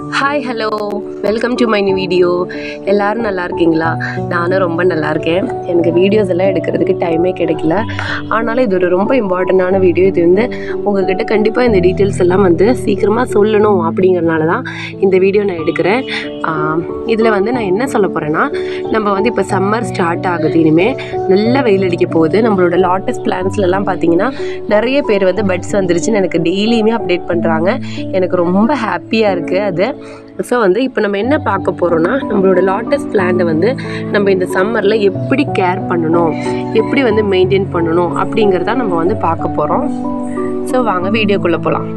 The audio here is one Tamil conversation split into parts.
hi hello welcome to my new video எல்லோரும் நல்லா இருக்கீங்களா நானும் ரொம்ப நல்லா இருக்கேன் எனக்கு வீடியோஸ் எல்லாம் எடுக்கிறதுக்கு டைமே கிடைக்கல ஆனாலும் இது ஒரு ரொம்ப இம்பார்ட்டண்ட்டான வீடியோ இது வந்து உங்ககிட்ட கண்டிப்பாக இந்த டீட்டெயில்ஸ் எல்லாம் வந்து சீக்கிரமாக சொல்லணும் அப்படிங்கிறனால தான் இந்த வீடியோ நான் எடுக்கிறேன் இதில் வந்து நான் என்ன சொல்ல போகிறேன்னா நம்ம வந்து இப்போ சம்மர் ஸ்டார்ட் ஆகுது இனிமேல் நல்ல வெயில் அடிக்க போகுது நம்மளோட லாட்டஸ் பிளான்ஸ்லலாம் பார்த்தீங்கன்னா நிறைய பேர் வந்து பட்ஸ் வந்துருச்சுன்னு எனக்கு டெய்லியுமே அப்டேட் பண்ணுறாங்க எனக்கு ரொம்ப ஹாப்பியாக இருக்குது அது ஸோ வந்து இப்போ நம்ம என்ன பார்க்க போகிறோம்னா நம்மளோட லாட்டஸ் பிளான்ட்டை வந்து நம்ம இந்த சம்மரில் எப்படி கேர் பண்ணணும் எப்படி வந்து மெயின்டைன் பண்ணணும் அப்படிங்கிறத நம்ம வந்து பார்க்க போகிறோம் ஸோ வாங்க வீடியோக்குள்ளே போகலாம்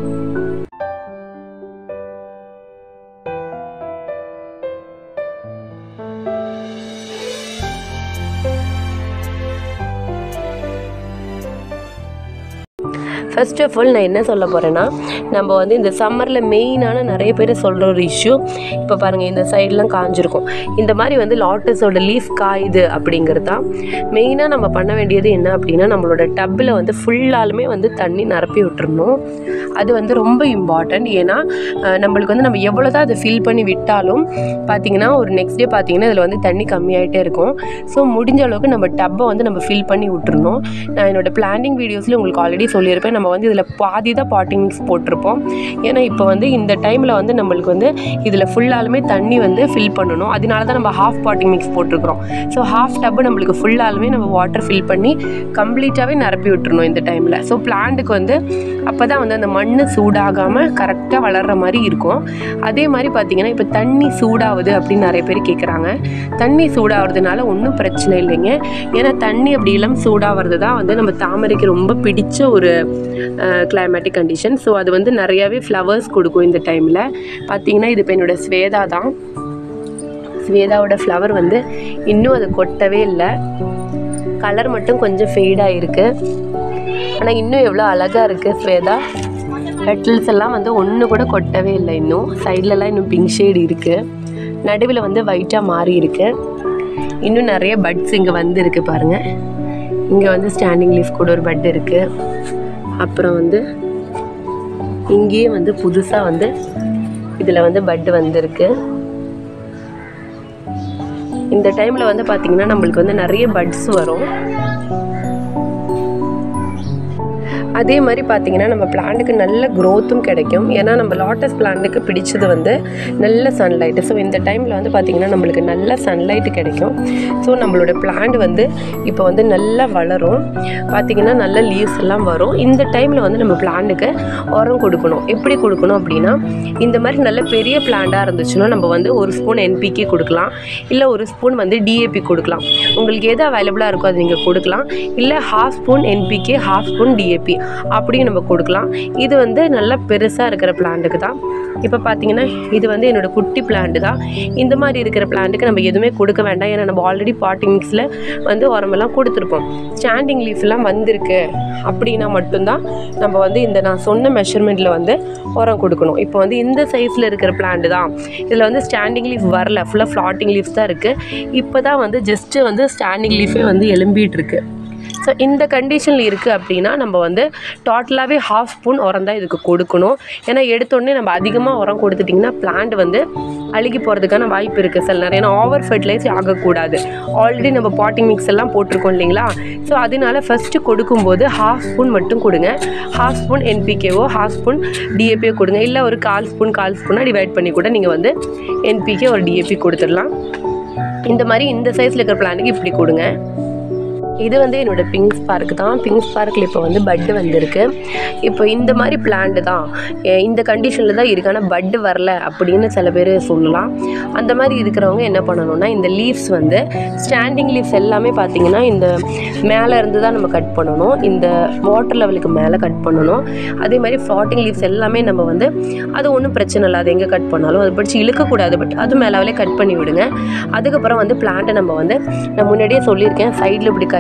ஃபர்ஸ்ட் ஆஃப் ஆல் நான் என்ன சொல்ல போகிறேன்னா நம்ம வந்து இந்த சம்மரில் மெயினான நிறைய பேர் சொல்கிற ஒரு இஷ்யூ இப்போ பாருங்கள் இந்த சைட்லாம் காஞ்சிருக்கும் இந்த மாதிரி வந்து லாட்டஸோட லீஃப் காயுது அப்படிங்கிறது தான் மெயினாக நம்ம பண்ண வேண்டியது என்ன அப்படின்னா நம்மளோட டப்பில் வந்து ஃபுல்லாலுமே வந்து தண்ணி நிரப்பி விட்டுறணும் அது வந்து ரொம்ப இம்பார்ட்டண்ட் ஏன்னா அஹ், நம்மளுக்கு வந்து நம்ம எவ்வளோ தான் அதை ஃபில் பண்ணி விட்டாலும் பார்த்தீங்கன்னா ஒரு நெக்ஸ்ட் டே பார்த்தீங்கன்னா இதில் வந்து தண்ணி கம்மியாயிட்டே இருக்கும் ஸோ முடிஞ்ச அளவுக்கு நம்ம டப்பை வந்து நம்ம ஃபில் பண்ணி விட்டுறணும் நான் என்னோட பிளானிங் வீடியோஸில் உங்களுக்கு ஆல்ரெடி சொல்லியிருப்பேன் நம்ம வந்து இதில் பாதி தான் பாட்டிங் மிக்ஸ் போட்டிருப்போம் ஏன்னா இப்போ வந்து இந்த டைமில் வந்து நம்மளுக்கு வந்து இதில் ஃபுல்லாலுமே தண்ணி வந்து ஃபில் பண்ணணும் அதனால தான் நம்ம ஹாஃப் பாட்டிங் மிக்ஸ் போட்டிருக்கிறோம் ஸோ ஹாஃப் டப்பு நம்மளுக்கு ஃபுல்லாலுமே நம்ம வாட்டர் ஃபில் பண்ணி கம்ப்ளீட்டாகவே நிரப்பி விட்டுறணும் இந்த டைமில் ஸோ பிளான்ட்டுக்கு வந்து அப்போ தான் வந்து அந்த மண் சூடாகாமல் கரெக்டாக வளர்கிற மாதிரி இருக்கும் அதே மாதிரி பார்த்தீங்கன்னா இப்போ தண்ணி சூடாகுது அப்படின்னு நிறைய பேர் கேட்குறாங்க தண்ணி சூடாகிறதுனால ஒன்றும் பிரச்சனை இல்லைங்க ஏன்னா தண்ணி அப்படி இளம் சூடாகிறது தான் வந்து நம்ம தாமரைக்கு ரொம்ப பிடிச்ச ஒரு கிளைமேட்டிக் கண்டிஷன் ஸோ அது வந்து நிறையாவே ஃப்ளவர்ஸ் கொடுக்கும் இந்த டைமில் பார்த்தீங்கன்னா இது இப்போ என்னோட ஸ்வேதா தான் ஸ்வேதாவோட ஃப்ளவர் வந்து இன்னும் அது கொட்டவே இல்லை கலர் மட்டும் கொஞ்சம் ஃபேடாக இருக்குது ஆனால் இன்னும் எவ்வளோ அழகாக இருக்குது ஸ்வேதா பெட்டல்ஸ் எல்லாம் வந்து ஒன்று கூட கொட்டவே இல்லை இன்னும் சைட்லலாம் இன்னும் பிங்க் ஷேடு இருக்குது நடுவில் வந்து ஒயிட்டாக மாறி இருக்கு இன்னும் நிறைய பட்ஸ் இங்கே வந்து இருக்கு பாருங்கள் இங்கே வந்து ஸ்டாண்டிங் லீஃப் கூட ஒரு பட் இருக்குது அப்புறம் வந்து இங்கேயே வந்து புதுசாக வந்து இதில் வந்து பட்டு வந்திருக்கு இந்த டைமில் வந்து பார்த்திங்கன்னா நம்மளுக்கு வந்து நிறைய பட்ஸ் வரும் அதே மாதிரி பார்த்தீங்கன்னா நம்ம பிளான்ட்டுக்கு நல்ல க்ரோத்தும் கிடைக்கும் ஏன்னா நம்ம லாட்டஸ் பிளான்ட்டுக்கு பிடிச்சது வந்து நல்ல சன்லைட்டு ஸோ இந்த டைமில் வந்து பார்த்திங்கன்னா நம்மளுக்கு நல்ல சன்லைட்டு கிடைக்கும் ஸோ நம்மளோட பிளான்ட் வந்து இப்போ வந்து நல்லா வளரும் பார்த்திங்கன்னா நல்ல லீவ்ஸ் எல்லாம் வரும் இந்த டைமில் வந்து நம்ம பிளான்ட்டுக்கு உரம் கொடுக்கணும் எப்படி கொடுக்கணும் அப்படின்னா இந்த மாதிரி நல்ல பெரிய பிளான்ட்டாக இருந்துச்சுன்னா நம்ம வந்து ஒரு ஸ்பூன் என்பிகே கொடுக்கலாம் இல்லை ஒரு ஸ்பூன் வந்து டிஏபி கொடுக்கலாம் உங்களுக்கு எது அவைலபிளாக இருக்கோ அது நீங்கள் கொடுக்கலாம் இல்லை half spoon NPK half spoon DAP அப்படியும் நம்ம கொடுக்கலாம் இது வந்து நல்லா பெருசாக இருக்கிற பிளான்ட்டுக்கு தான் இப்போ பார்த்தீங்கன்னா இது வந்து என்னோட குட்டி பிளான்ட்டு தான் இந்த மாதிரி இருக்கிற பிளான்ட்டுக்கு நம்ம எதுவுமே கொடுக்க வேண்டாம் ஏன்னா நம்ம ஆல்ரெடி பாட்டிங் மிக்ஸில் வந்து உரமெல்லாம் கொடுத்துருப்போம் ஸ்டாண்டிங் லீஃப்லாம் வந்திருக்கு அப்படின்னா மட்டும்தான் நம்ம வந்து இந்த நான் சொன்ன மெஷர்மெண்ட்டில் வந்து உரம் கொடுக்கணும் இப்போ வந்து இந்த சைஸில் இருக்கிற பிளான்ட் தான் இதில் வந்து ஸ்டாண்டிங் லீஃப் வரல ஃபுல்லாக ஃப்ளாட்டிங் லீஃப் தான் இருக்குது இப்போ தான் வந்து ஜஸ்ட்டு வந்து ஸ்டாண்டிங் லீஃபே வந்து எலும்பிட்டு இருக்கு ஸோ இந்த கண்டிஷனில் இருக்குது அப்படின்னா நம்ம வந்து டோட்டலாகவே ஹாஃப் ஸ்பூன் உரம் தான் இதுக்கு கொடுக்கணும் ஏன்னா எடுத்தோடனே நம்ம அதிகமாக உரம் கொடுத்துட்டிங்கன்னா பிளான்ட் வந்து அழுகி போகிறதுக்கான வாய்ப்பு இருக்குது சில நேரம் ஏன்னா ஓவர் ஃபர்டிலைஸ் ஆகக்கூடாது ஆல்ரெடி நம்ம பாட்டிங் மிக்ஸ் எல்லாம் போட்டிருக்கோம் இல்லைங்களா ஸோ அதனால ஃபஸ்ட்டு கொடுக்கும்போது ஹாஃப் ஸ்பூன் மட்டும் கொடுங்க ஹாஃப் ஸ்பூன் என்பிகேவோ ஹாஃப் ஸ்பூன் டிஏபியோ கொடுங்க இல்லை ஒரு கால் ஸ்பூன் கால் ஸ்பூனாக டிவைட் பண்ணி கூட நீங்கள் வந்து என்பிகே ஒரு டிஏபி கொடுத்துடலாம் இந்த மாதிரி இந்த சைஸில் இருக்கிற பிளானுக்கு இப்படி கொடுங்க இது வந்து என்னோட பிங்க் ஸ்பார்க் தான் பிங்க் ஸ்பார்க்கில் இப்போ வந்து பட்டு வந்திருக்கு இப்போ இந்த மாதிரி பிளான்ட் தான் எ- இந்த கண்டிஷனில் தான் இருக்கு ஆனால் பட்டு வரல அப்படின்னு சில பேர் சொல்லலாம் அந்த மாதிரி இருக்கிறவங்க என்ன பண்ணணும்னா இந்த லீவ்ஸ் வந்து ஸ்டாண்டிங் லீவ்ஸ் எல்லாமே பார்த்தீங்கன்னா இந்த மேலே இருந்து தான் நம்ம கட் பண்ணணும் இந்த வாட்டர் லெவலுக்கு மேலே கட் பண்ணணும் அதே மாதிரி ஃப்ளாட்டிங் லீவ்ஸ் எல்லாமே நம்ம வந்து அது ஒன்றும் பிரச்சனை இல்லை அது எங்கே கட் பண்ணாலும் அது படித்து இழுக்கக்கூடாது பட் அது மேலாவே கட் பண்ணி விடுங்க அதுக்கப்புறம் வந்து பிளான்ட்டை நம்ம வந்து நான் முன்னாடியே சொல்லியிருக்கேன் சைடில் இப்படி கை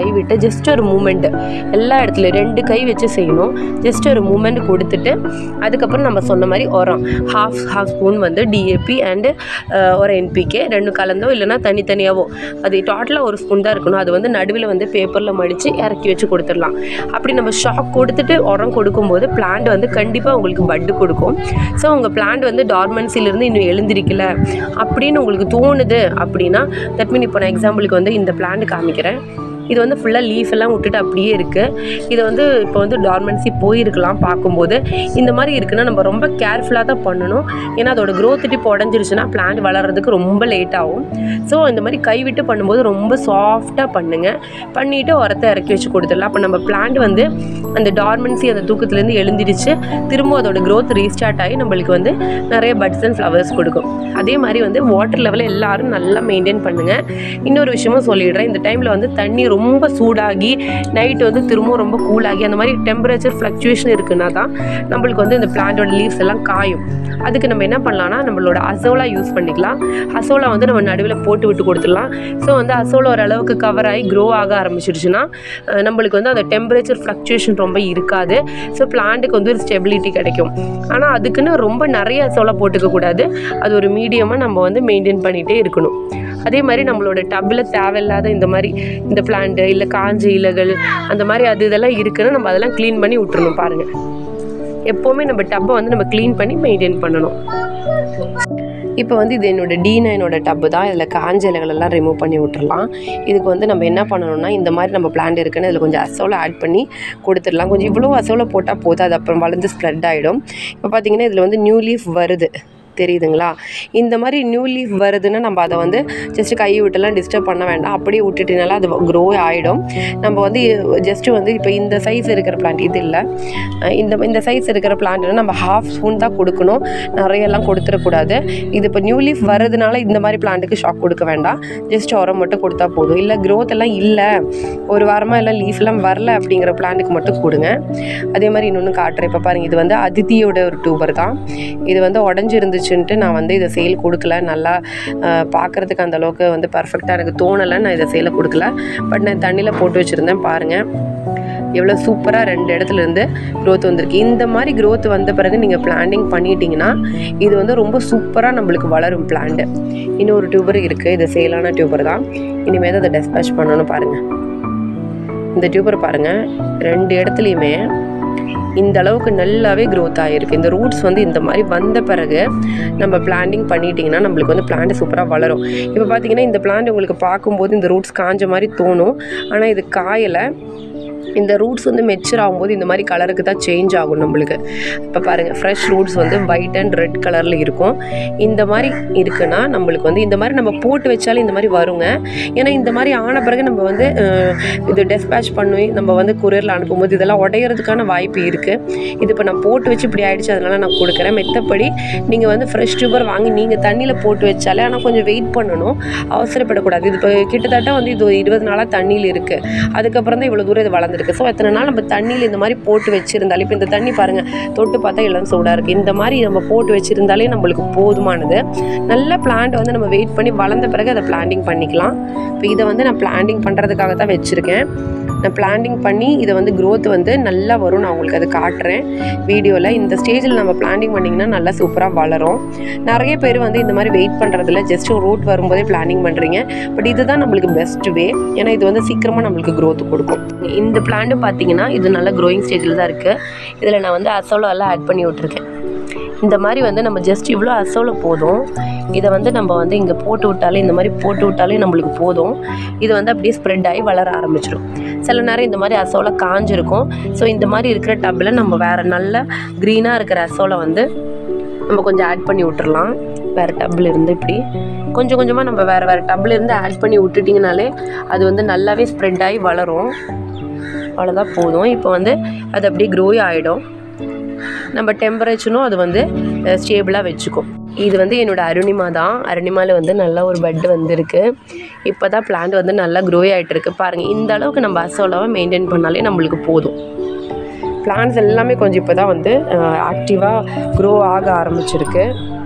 விட்டு ஜஸ்ட் ஒரு மூமெண்ட் எல்லா இடத்துலையும் ரெண்டு கை வச்சு செய்யணும் ஜஸ்ட் ஒரு மூமெண்ட் கொடுத்துட்டு அதுக்கப்புறம் நம்ம சொன்ன மாதிரி உரம் ஹாஃப் ஹாஃப் ஸ்பூன் வந்து டிஏபி அண்டு ஒரு என்பிகே ரெண்டும் கலந்தோ இல்லைனா தனித்தனியாவோ அது டோட்டலாக ஒரு ஸ்பூன் தான் இருக்கணும் அது வந்து நடுவில் வந்து பேப்பரில் மடித்து இறக்கி வச்சு கொடுத்துடலாம் அப்படி நம்ம ஷாக் கொடுத்துட்டு உரம் கொடுக்கும்போது பிளான்ட் வந்து கண்டிப்பாக உங்களுக்கு பட்டு கொடுக்கும் ஸோ உங்கள் பிளான்ட் வந்து டார்மன்சிலிருந்து இன்னும் எழுந்திருக்கல அப்படின்னு உங்களுக்கு தோணுது அப்படின்னா தட் மீன் இப்போ நான் எக்ஸாம்பிளுக்கு வந்து இந்த பிளான்ட் காமிக்கிறேன் இது வந்து ஃபுல்லாக லீஃப் எல்லாம் விட்டுட்டு அப்படியே இருக்குது இது வந்து இப்போ வந்து டார்மன்சி போயிருக்கலாம் பார்க்கும்போது இந்த மாதிரி இருக்குன்னா நம்ம ரொம்ப கேர்ஃபுல்லாக தான் பண்ணணும் ஏன்னா அதோட growth இப்போ உடஞ்சிருச்சுன்னா பிளான்ட் வளர்கிறதுக்கு ரொம்ப லேட் ஆகும் ஸோ இந்த மாதிரி கைவிட்டு பண்ணும்போது ரொம்ப சாஃப்டாக பண்ணுங்கள் பண்ணிவிட்டு உரத்தை இறக்கி வச்சு கொடுத்துடலாம் அப்போ நம்ம பிளான்ட் வந்து அந்த டார்மன்சி அந்த தூக்கத்துலேருந்து எழுந்திரிச்சு திரும்ப அதோட growth ரீஸ்டார்ட் ஆகி நம்மளுக்கு வந்து நிறைய பட்ஸ் அண்ட் ஃப்ளவர்ஸ் கொடுக்கும் அதே மாதிரி வந்து வாட்டர் லெவலை எல்லாரும் நல்லா மெயின்டைன் பண்ணுங்கள் இன்னொரு விஷயமும் சொல்லிடுறேன் இந்த டைமில் வந்து தண்ணி ரொம்ப சூடாகி நைட்டு வந்து திரும்பவும் ரொம்ப கூலாகி அந்த மாதிரி டெம்பரேச்சர் ஃப்ளக்சுவேஷன் இருக்குன்னா தான் நம்மளுக்கு வந்து இந்த பிளான்ட்டோட லீவ்ஸ் எல்லாம் காயும் அதுக்கு நம்ம என்ன பண்ணலாம்னா நம்மளோட அசோலா யூஸ் பண்ணிக்கலாம் அசோலா வந்து நம்ம நடுவில் போட்டு விட்டு கொடுத்துடலாம் ஸோ வந்து அசோலா ஓரளவுக்கு கவர் ஆகி க்ரோ ஆக ஆரம்பிச்சிருச்சுன்னா அஹ், நம்மளுக்கு வந்து அந்த டெம்பரேச்சர் ஃப்ளக்சுவேஷன் ரொம்ப இருக்காது ஸோ பிளான்ட்டுக்கு வந்து ஒரு ஸ்டெபிலிட்டி கிடைக்கும் ஆனால் அதுக்குன்னு ரொம்ப நிறைய அசோலா போட்டுக்க கூடாது அது ஒரு மீடியமாக நம்ம வந்து மெயின்டைன் பண்ணிகிட்டே இருக்கணும் அதே மாதிரி நம்மளோட டப்பில் தேவையில்லாத இந்த மாதிரி இந்த பிளான்ட்டு இல்லை காஞ்ச இலைகள் அந்த மாதிரி அது இதெல்லாம் இருக்குன்னா நம்ம அதெல்லாம் க்ளீன் பண்ணி விட்டுறணும் பாருங்கள் எப்போவுமே நம்ம டப்பை வந்து நம்ம க்ளீன் பண்ணி மெயின்டைன் பண்ணணும் இப்போ வந்து இது என்னோட டி நைனோட டப்பு தான் இதில் காஞ்ச இலைகள் எல்லாம் ரிமூவ் பண்ணி விட்டுறலாம் இதுக்கு வந்து நம்ம என்ன பண்ணணும்னா இந்த மாதிரி நம்ம பிளான்ட் இருக்குன்னு இதில் கொஞ்சம் அசோலை ஆட் பண்ணி கொடுத்துடலாம் கொஞ்சம் இவ்வளோ அசோலை போட்டால் போதும் அது அப்புறம் வளர்ந்து ஸ்ப்ரெட் ஆகிடும் இப்போ பார்த்தீங்கன்னா இதில் வந்து நியூ லீஃப் வருது தெரியுதுங்களா இந்த மாதிரி நியூ லீஃப் வருதுன்னா நம்ம அதை வந்து ஜஸ்ட் கை விட்டுலாம் டிஸ்டர்ப் பண்ண வேண்டாம் அப்படியே விட்டுட்டினால அது க்ரோ ஆகிடும் நம்ம வந்து ஜஸ்ட்டு வந்து இப்போ இந்த சைஸ் இருக்கிற பிளான்ட் இது இல்லை அஹ் இந்த இந்த சைஸ் இருக்கிற பிளான்ட்னா நம்ம ஹாஃப் ஸ்பூன் தான் கொடுக்கணும் நிறையெல்லாம் கொடுத்துடக்கூடாது இது இப்போ நியூ லீஃப் வருதுனால இந்த மாதிரி பிளான்ட்டுக்கு ஷாக் கொடுக்க வேண்டாம் ஜஸ்ட் உரம் மட்டும் கொடுத்தா போதும் இல்லை growth எல்லாம் இல்லை ஒரு வாரமாக எல்லாம் லீஃப்லாம் வரல அப்படிங்கிற பிளான்ட்டுக்கு மட்டும் கொடுங்க அதே மாதிரி இன்னொன்று காட்டுறேன் இப்போ பாருங்கள் இது வந்து அதித்தியோட ஒரு டியூபர் தான் இது வந்து உடஞ்சி இருந்துச்சுன்ட்டு நான் வந்து இதை சேல் கொடுக்கல நல்லா அஹ், பார்க்கறதுக்கு அந்த அளவுக்கு வந்து பர்ஃபெக்டாக எனக்கு தோணலை நான் இதை சேலை கொடுக்கல பட் நான் தண்ணியில் போட்டு வச்சுருந்தேன் பாருங்கள் எவ்வளோ சூப்பராக ரெண்டு இடத்துல இருந்து growth வந்திருக்கு இந்த மாதிரி growth வந்த பிறகு நீங்கள் பிளான்டிங் பண்ணிட்டீங்கன்னா இது வந்து ரொம்ப சூப்பராக நம்மளுக்கு வளரும் பிளான்ட்டு இன்னொரு டியூபர் இருக்குது இது சேலான டியூபர் தான் இனிமேல் தான் அதை டெஸ்பேச் பண்ணணும் பாருங்கள் இந்த டியூபர் பாருங்கள் ரெண்டு இடத்துலையுமே இந்த அளவுக்கு நல்லாவே growth ஆகிருக்கு இந்த ரூட்ஸ் வந்து இந்த மாதிரி வந்த பிறகு நம்ம பிளான்டிங் பண்ணிட்டீங்கன்னா நம்மளுக்கு வந்து பிளான்ட் சூப்பராக வளரும் இப்போ பார்த்தீங்கன்னா இந்த பிளான்ட் உங்களுக்கு பார்க்கும்போது இந்த ரூட்ஸ் காஞ்ச மாதிரி தோணும் ஆனால் இது காயலை இந்த ரூட்ஸ் வந்து மெச்சூர் ஆகும்போது இந்த மாதிரி கலருக்கு தான் சேஞ்ச் ஆகும் நம்மளுக்கு இப்போ பாருங்கள் ஃப்ரெஷ் ரூட்ஸ் வந்து ஒயிட் அண்ட் ரெட் கலரில் இருக்கும் இந்த மாதிரி இருக்குன்னா நம்மளுக்கு வந்து இந்த மாதிரி நம்ம போட்டு வச்சாலே இந்த மாதிரி வருங்க ஏன்னா இந்த மாதிரி ஆன பிறகு நம்ம வந்து அஹ், இது டெஸ்பேச் பண்ணி நம்ம வந்து கொரியரில் அனுப்பும்போது இதெல்லாம் உடையிறதுக்கான வாய்ப்பு இருக்குது இது இப்போ நான் போட்டு வச்சு இப்படி ஆயிடுச்சு அதனால நான் கொடுக்குறேன் மெத்தப்படி நீங்கள் வந்து ஃப்ரெஷ் டியூபர் வாங்கி நீங்கள் தண்ணியில் போட்டு வச்சாலே ஆனால் கொஞ்சம் வெயிட் பண்ணணும் அவசரப்படக்கூடாது இது இப்போ கிட்டத்தட்ட வந்து இது ஒரு இருபது நாளாக தண்ணியில் இருக்குது அதுக்கப்புறம் தான் இவ்வளோ தூரம் இது வளர்ந்துருக்கு ஸோ எத்தனை நாள் நம்ம தண்ணியில் இந்த மாதிரி போட்டு வச்சுருந்தாலே இப்போ இந்த தண்ணி பாருங்கள் தொட்டு பார்த்தா இளம் சூடாக இருக்குது இந்த மாதிரி நம்ம போட்டு வச்சுருந்தாலே நம்மளுக்கு போதுமானது நல்ல பிளான்ட் வந்து நம்ம வெயிட் பண்ணி வளர்ந்த பிறகு அதை பிளான்டிங் பண்ணிக்கலாம் இப்போ இதை வந்து நான் பிளான்டிங் பண்ணுறதுக்காக தான் வச்சுருக்கேன் நான் பிளான்டிங் பண்ணி இதை வந்து growth வந்து நல்லா வரும் நான் உங்களுக்கு அது காட்டுறேன் வீடியோவில் இந்த ஸ்டேஜில் நம்ம பிளான்டிங் பண்ணிங்கன்னா நல்லா சூப்பராக வளரும் நிறைய பேர் வந்து இந்த மாதிரி வெயிட் பண்ணுறதில்ல ஜஸ்ட் ரூட் வரும்போதே பிளானிங் பண்ணுறீங்க பட் இதுதான் நம்மளுக்கு பெஸ்ட் வே ஏன்னா இது வந்து சீக்கிரமாக நம்மளுக்கு growth கொடுக்கும் இந்த பிளான்ட்டு பார்த்தீங்கன்னா இது நல்ல க்ரோயிங் ஸ்டேஜில் தான் இருக்குது இதில் நான் வந்து அசோலா எல்லாம் ஆட் பண்ணி விட்ருக்கேன் இந்த மாதிரி வந்து நம்ம ஜஸ்ட் இவ்வளோ அசோல போதும் இதை வந்து நம்ம வந்து இங்கே போட்டு விட்டாலே இந்த மாதிரி போட்டு விட்டாலே நம்மளுக்கு போதும் இது வந்து அப்படியே ஸ்ப்ரெட் ஆகி வளர ஆரம்பிச்சிடும் சில நேரம் இந்த மாதிரி அசோலா காஞ்சிருக்கும் ஸோ இந்த மாதிரி இருக்கிற டப்பில் நம்ம வேறு நல்ல க்ரீனாக இருக்கிற அசோலை வந்து நம்ம கொஞ்சம் ஆட் பண்ணி விட்டுறலாம் வேறு டப்பில் இருந்து இப்படி கொஞ்சம் கொஞ்சமாக நம்ம வேறு வேறு டப்பில் இருந்து ஆட் பண்ணி விட்டுட்டிங்கனாலே அது வந்து நல்லாவே ஸ்ப்ரெட் ஆகி வளரும் அவ்வளோதான் போதும் இப்போ வந்து அது அப்படியே க்ரோய் ஆகிடும் நம்ம டெம்பரேச்சரும் அது வந்து ஸ்டேபிளாக வச்சுக்கும் இது வந்து என்னோட அருணிமா தான் அருணிமாவில் வந்து நல்ல ஒரு பெட் வந்திருக்கு இப்போ தான் பிளான்ட் வந்து நல்லா க்ரோய் ஆகிட்டு இருக்கு பாருங்கள் இந்த அளவுக்கு நம்ம அசோலாவை மெயின்டைன் பண்ணாலே நம்மளுக்கு போதும் பிளான்ஸ் எல்லாமே கொஞ்சம் இப்போ தான் வந்து ஆக்டிவாக க்ரோ ஆக ஆரம்பிச்சிருக்கு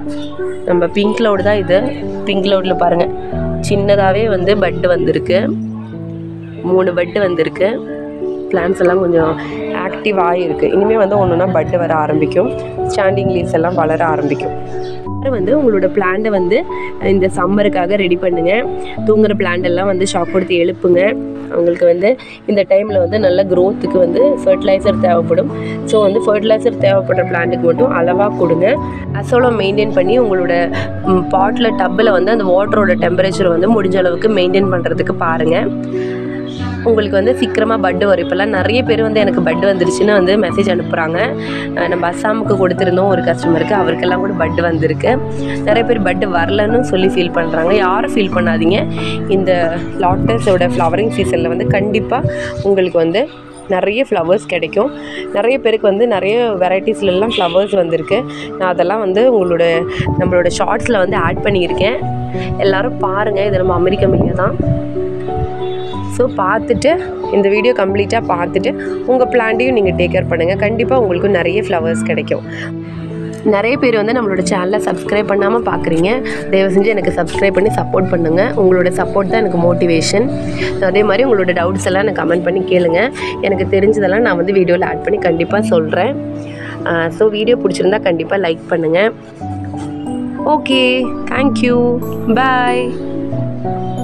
நம்ம பிங்க் க்ளவுட் தான் இது பிங்க் க்ளவுடில் பாருங்கள் சின்னதாகவே வந்து பட்டு வந்திருக்கு மூணு பட்டு வந்திருக்கு பிளான்ஸ் எல்லாம் கொஞ்சம் ஆக்டிவ் ஆகிருக்கு இனிமேல் வந்து ஒன்று ஒன்றா பட்டு வர ஆரம்பிக்கும் ஸ்டாண்டிங் லீவ்ஸ் எல்லாம் வளர ஆரம்பிக்கும் எல்லாரும் வந்து உங்களோட பிளான்ட்டை வந்து இந்த சம்மருக்காக ரெடி பண்ணுங்கள் தூங்குற பிளான்ட் எல்லாம் வந்து ஷாக் கொடுத்து எழுப்புங்க அவங்களுக்கு வந்து இந்த டைமில் வந்து நல்ல க்ரோத்துக்கு வந்து ஃபர்டிலைசர் தேவைப்படும் ஸோ வந்து ஃபர்டிலைசர் தேவைப்படுற பிளான்ட்டுக்கு மட்டும் அளவாக கொடுங்க அசோலம் மெயின்டைன் பண்ணி உங்களோட பாட்டில் டப்பில் வந்து அந்த வாட்டரோட டெம்பரேச்சர் வந்து முடிஞ்ச அளவுக்கு மெயின்டைன் பண்ணுறதுக்கு பாருங்கள் உங்களுக்கு வந்து சீக்கிரமாக பட்டு வரும் இப்போல்லாம் நிறைய பேர் வந்து எனக்கு பட்டு வந்துருச்சுன்னு வந்து மெசேஜ் அனுப்புகிறாங்க அஹ் நம்ம அஸ்ஸாமுக்கு கொடுத்துருந்தோம் ஒரு கஸ்டமருக்கு அவருக்கெல்லாம் கூட பட்டு வந்திருக்கு நிறைய பேர் பட்டு வரலன்னு சொல்லி ஃபீல் பண்ணுறாங்க யாரும் ஃபீல் பண்ணாதீங்க இந்த லாட்டஸோட ஃப்ளவரிங் சீசனில் வந்து கண்டிப்பாக உங்களுக்கு வந்து நிறைய ஃப்ளவர்ஸ் கிடைக்கும் நிறைய பேருக்கு வந்து நிறைய வெரைட்டிஸ்லலாம் ஃப்ளவர்ஸ் வந்திருக்கு நான் அதெல்லாம் வந்து உங்களோட நம்மளோட ஷார்ட்ஸில் வந்து ஆட் பண்ணியிருக்கேன் எல்லாரும் பாருங்கள் இது நம்ம அமெரிக்க மில்லியா தான் ஸோ பார்த்துட்டு இந்த வீடியோ கம்ப்ளீட்டாக பார்த்துட்டு உங்கள் பிளான்ட்டையும் நீங்கள் டேக் கேர் பண்ணுங்கள் கண்டிப்பாக உங்களுக்கும் நிறைய ஃப்ளவர்ஸ் கிடைக்கும் நிறைய பேர் வந்து நம்மளோட சேனலை சப்ஸ்கிரைப் பண்ணாமல் பார்க்குறீங்க தயவு செஞ்சு எனக்கு சப்ஸ்கிரைப் பண்ணி சப்போர்ட் பண்ணுங்கள் உங்களோட சப்போர்ட் தான் எனக்கு மோட்டிவேஷன் அதே மாதிரி உங்களோட டவுட்ஸ் எல்லாம் எனக்கு கமெண்ட் பண்ணி கேளுங்க எனக்கு தெரிஞ்சதெல்லாம் நான் வந்து வீடியோவில் ஆட் பண்ணி கண்டிப்பாக சொல்கிறேன் ஸோ வீடியோ பிடிச்சிருந்தா கண்டிப்பாக லைக் பண்ணுங்கள் ஓகே தேங்க்யூ பாய்